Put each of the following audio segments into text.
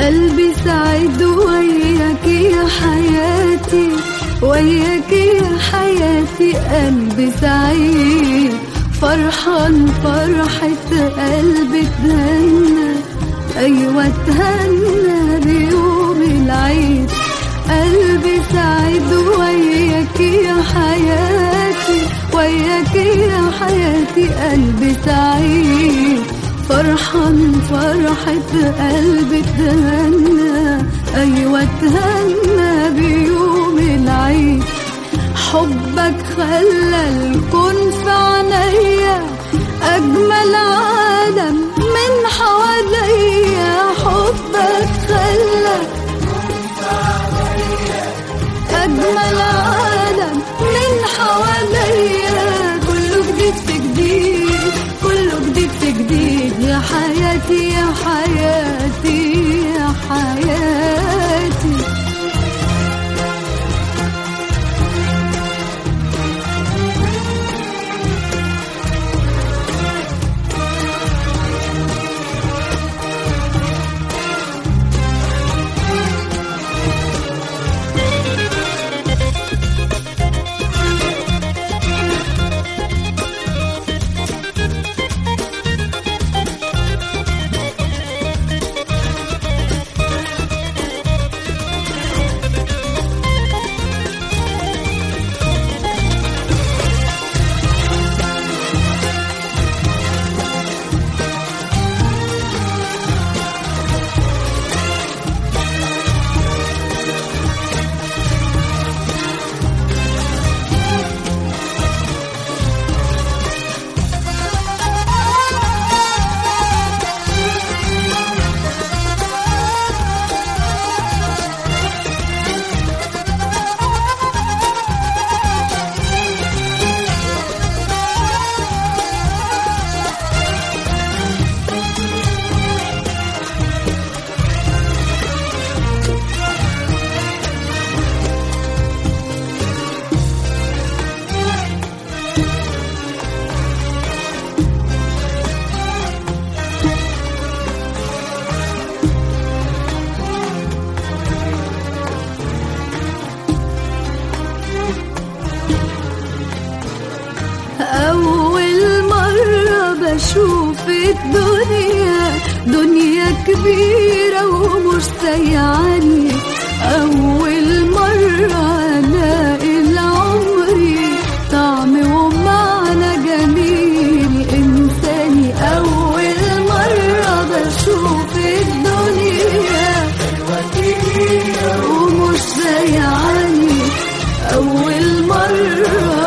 قلبي سعيد وياك يا حياتي وياك يا حياتي قلبي سعيد فرحان فرحة قلبي تهنى أيوة تهنى بيوم العيد قلبي سعيد وياك يا حياتي وياك يا حياتي قلبي سعيد فرحان فرحة قلبي تهنى أيوة تهنى بيوم العيد حبك خلى الكون في عينيا أجمل عالم من حواليا حبك خلى أجمل عالم من حواليا كله جديد في جديد كله جديد في جديد يا حياتي يا حياتي يا حياتي أول مرة بشوف الدنيا دنيا كبيرة ومش سيعاني أول مرة ألاقي العمر طعم ومعنى جميل إنساني أول مرة بشوف الدنيا ومش سيعاني أول مرة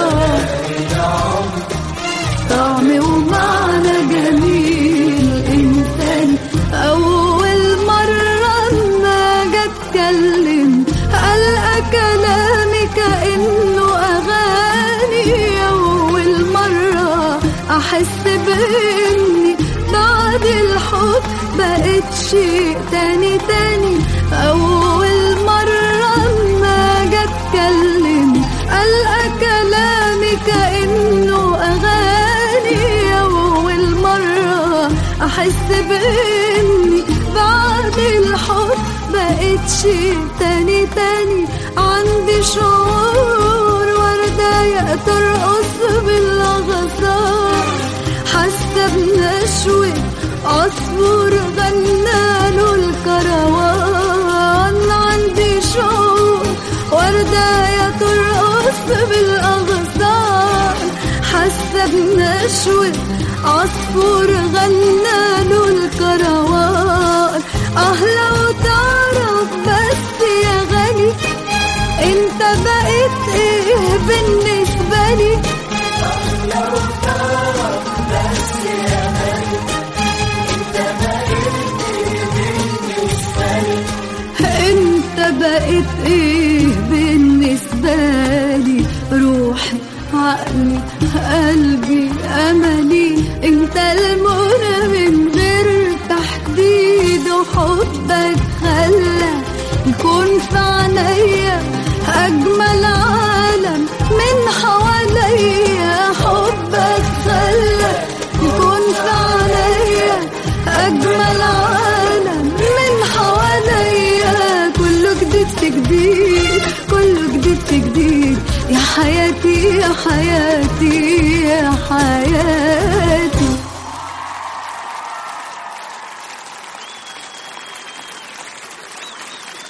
طعم ومعنى جميل إنسان أول مرة ما جا أتكلم ألقى كلامي كأنه أغاني أول مرة أحس بإني بعد الحب بقيت شيء تاني تاني أول مرة ما جا أتكلم ألقى كلامي كأنه أغاني أول مرة أحس بإني بعد الحب بقيت شيء تاني تاني عندي شعور وردة ترقص بالأغصان حاسة بنشوة عصفور غناله الكروان عندي شعور وردة ترقص بالأغصان حاسة بنشوة عصفور غناله الكروان اه لو تعرف بس يا غالي انت بقيت ايه بالنسبة لي انت بقيت ايه بالنسبة لي روحي عقلي قلبي املي انت المنى من غير تحديد وحبك خلى يكون في عينيا اجمل عالم من حواليا حبك خلى يكون في عينيا اجمل عالم من حواليا جديد يا حياتي يا حياتي يا حياتي